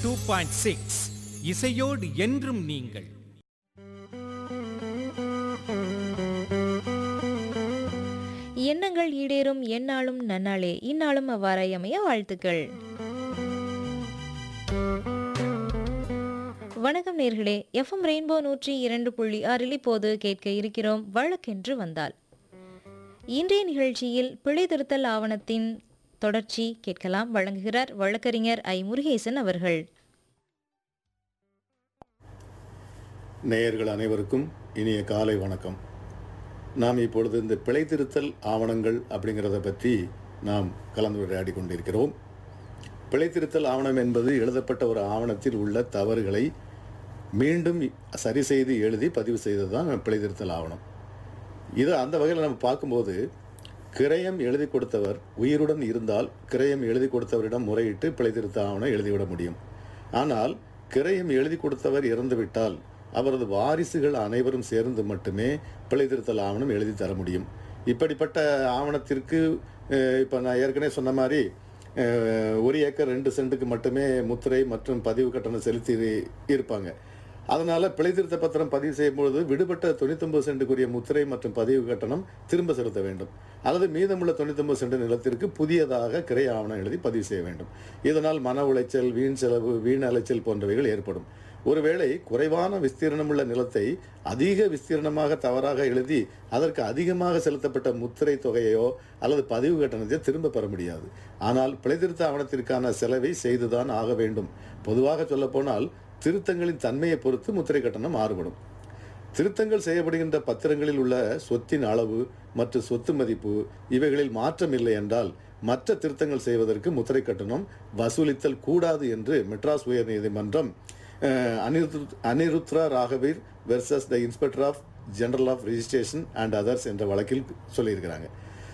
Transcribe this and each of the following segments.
two point six இசையோடு என்றும் நீங்கள் எண்ணங்கள் ஈடேறும் எந்நாளும் நன்னாளே இந்நாளும் அவ்வாறாய் அமைய வாழ்த்துக்கள் வணக்கம் நேர்களே எஃப்எம் ரெயின்போ நூற்றி இரண்டு புள்ளி ஆறில் இப்போது கேட்க இருக்கிறோம் வழக்கென்று வந்தால் இன்றைய நிகழ்ச்சியில் பிழை திருத்தல் ஆவணத்தின் தொடர்ச்சி கேட்கலாம் வழங்குகிறார் வழக்கறிஞர் ஐ முருகேசன் அவர்கள் நேயர்கள் அனைவருக்கும் இனிய காலை வணக்கம் நாம் இப்பொழுது இந்த பிழை திருத்தல் ஆவணங்கள் அப்படிங்கிறத பற்றி நாம் கலந்துரையாடி கொண்டிருக்கிறோம் பிழை திருத்தல் ஆவணம் என்பது எழுதப்பட்ட ஒரு ஆவணத்தில் உள்ள தவறுகளை மீண்டும் சரி செய்து எழுதி பதிவு செய்தது தான் பிழை திருத்தல் ஆவணம் இது அந்த வகையில் நம்ம பார்க்கும்போது கிரயம் எழுதி கொடுத்தவர் உயிருடன் இருந்தால் கிரயம் எழுதி கொடுத்தவரிடம் முறையிட்டு பிழை திருத்த ஆவணம் எழுதிவிட முடியும் ஆனால் கிரயம் எழுதி கொடுத்தவர் இறந்துவிட்டால் அவரது வாரிசுகள் அனைவரும் சேர்ந்து மட்டுமே பிழை திருத்தல் ஆவணம் எழுதி தர முடியும் இப்படிப்பட்ட ஆவணத்திற்கு இப்போ நான் ஏற்கனவே சொன்ன மாதிரி அஹ், ஒரு ஏக்கர் ரெண்டு சென்ட்டுக்கு மட்டுமே முத்திரை மற்றும் பதிவு கட்டணம் செலுத்தி இருப்பாங்க அதனால பிழை திருத்த பத்திரம் பதிவு செய்யும் பொழுது விடுபட்ட தொண்ணூத்தொன்பது சென்ட்டுக்குரிய முத்திரை மற்றும் பதிவு கட்டணம் திரும்ப செலுத்த வேண்டும் அல்லது மீதமுள்ள தொண்ணூத்தொன்பது சென்ட் நிலத்திற்கு புதியதாக கிரை ஆவணம் எழுதி பதிவு செய்ய வேண்டும் இதனால் மன உளைச்சல் வீண் செலவு வீண் அலைச்சல் போன்றவைகள் ஏற்படும் ஒருவேளை குறைவான விஸ்தீர்ணமுள்ள நிலத்தை அதிக விஸ்தீர்ணமாக தவறாக எழுதி அதற்கு அதிகமாக செலுத்தப்பட்ட முத்திரை தொகையோ அல்லது பதிவு கட்டணத்தையோ திரும்ப பெற முடியாது ஆனால் பிழைத்திருத்த ஆவணத்திற்கான செலவை செய்துதான் ஆக வேண்டும் பொதுவாக சொல்லப்போனால் திருத்தங்களின் தன்மையை பொறுத்து முத்திரை கட்டணம் மாறுபடும் திருத்தங்கள் செய்யப்படுகின்ற பத்திரங்களில் உள்ள சொத்தின் அளவு மற்றும் சொத்து மதிப்பு இவைகளில் மாற்றம் இல்லை என்றால் மற்ற திருத்தங்கள் செய்வதற்கு முத்திரை கட்டணம் வசூலித்தல் கூடாது என்று மெட்ராஸ் உயர்நீதிமன்றம் அஹ், அனிருத் அனிருத்ரா ராகவீர் versus the inspector of general of registration and others என்ற வழக்கில் சொல்லியிருக்கிறாங்க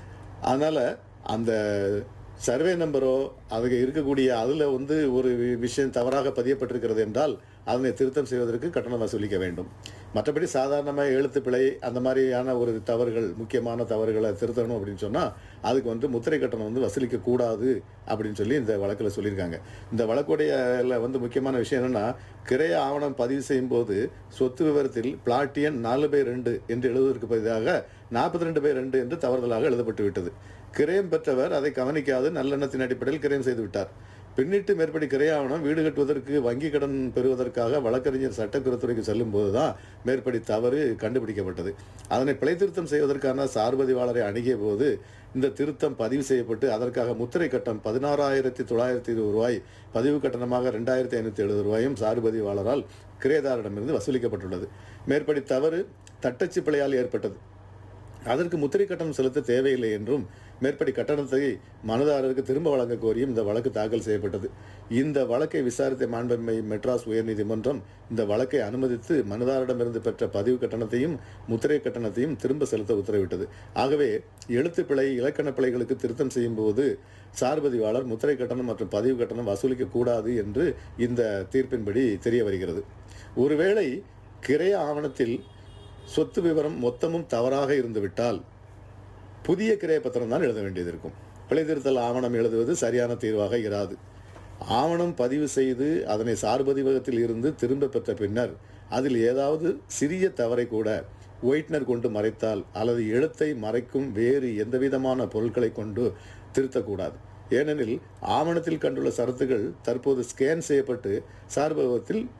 அதனால் அந்த சர்வே நம்பரோ அதுக்கு இருக்கக்கூடிய அதில் வந்து ஒரு வி- விஷயம் தவறாக பதியப்பட்டிருக்கிறது என்றால் அதனை திருத்தம் செய்வதற்கு கட்டணம் வசூலிக்க வேண்டும் மற்றபடி சாதாரணமாக எழுத்து பிழை அந்த மாதிரியான ஒரு தவறுகள் முக்கியமான தவறுகளை திருத்தணும் அப்படின்னு சொன்னால் அதுக்கு வந்து முத்திரை கட்டணம் வந்து வசூலிக்க கூடாது அப்படின்னு சொல்லி இந்த வழக்கில் சொல்லியிருக்காங்க இந்த வழக்குடைய ல வந்து முக்கியமான விஷயம் என்னன்னா கிரைய ஆவணம் பதிவு செய்யும் போது சொத்து விவரத்தில் பிளாட்டியன் நாலு பை ரெண்டு என்று எழுதுவதற்கு பதிலாக நாற்பத்தி ரெண்டு பை ரெண்டு என்று தவறுதலாக எழுதப்பட்டு விட்டது கிரயம் பெற்றவர் அதை கவனிக்காது நல்லெண்ணத்தின் அடிப்படையில் கிரயம் செய்து விட்டார் பின்னிட்டு மேற்படி கிரையாவணம் வீடு கட்டுவதற்கு வங்கி கடன் பெறுவதற்காக வழக்கறிஞர் சட்டக்குறத்துறைக்கு செல்லும் போதுதான் மேற்படி தவறு கண்டுபிடிக்கப்பட்டது அதனை பிழை திருத்தம் செய்வதற்கான சார்பதிவாளரை அணுகிய போது இந்த திருத்தம் பதிவு செய்யப்பட்டு அதற்காக முத்திரை கட்டம் பதினாறாயிரத்தி தொள்ளாயிரத்தி இருபது ரூபாய் பதிவு கட்டணமாக ரெண்டாயிரத்தி ஐநூற்றி எழுபது ரூபாயும் சார்பதிவாளரால் கிரேதாரிடமிருந்து வசூலிக்கப்பட்டுள்ளது மேற்படி தவறு தட்டச்சு பிழையால் ஏற்பட்டது அதற்கு முத்திரை கட்டணம் செலுத்த தேவையில்லை என்றும் மேற்படி கட்டணத்தை மனுதாரருக்கு திரும்ப வழங்க கோரியும் இந்த வழக்கு தாக்கல் செய்யப்பட்டது இந்த வழக்கை விசாரித்த மாண்புமை மெட்ராஸ் உயர்நீதிமன்றம் இந்த வழக்கை அனுமதித்து மனுதாரிடமிருந்து பெற்ற பதிவு கட்டணத்தையும் முத்திரை கட்டணத்தையும் திரும்ப செலுத்த உத்தரவிட்டது ஆகவே எழுத்து பிழை இலக்கண பிழைகளுக்கு திருத்தம் செய்யும் போது சார்பதிவாளர் முத்திரை கட்டணம் மற்றும் பதிவு கட்டணம் வசூலிக்க கூடாது என்று இந்த தீர்ப்பின்படி தெரிய வருகிறது ஒருவேளை கிரைய ஆவணத்தில் சொத்து விவரம் மொத்தமும் தவறாக இருந்துவிட்டால் புதிய கிரைய பத்திரம் தான் எழுத வேண்டியது இருக்கும் பிழை திருத்தல் ஆவணம் எழுதுவது சரியான தீர்வாக இராது ஆவணம் பதிவு செய்து அதனை சார்பதிவகத்தில் இருந்து திரும்ப பெற்ற பின்னர் அதில் ஏதாவது சிறிய தவறை கூட ஒயிட்னர் கொண்டு மறைத்தால் அல்லது எழுத்தை மறைக்கும் வேறு எந்தவிதமான பொருட்களை கொண்டு திருத்தக்கூடாது ஏனெனில் ஆவணத்தில் கண்டுள்ள சரத்துகள் தற்போது ஸ்கேன் செய்யப்பட்டு சார்பகத்தில்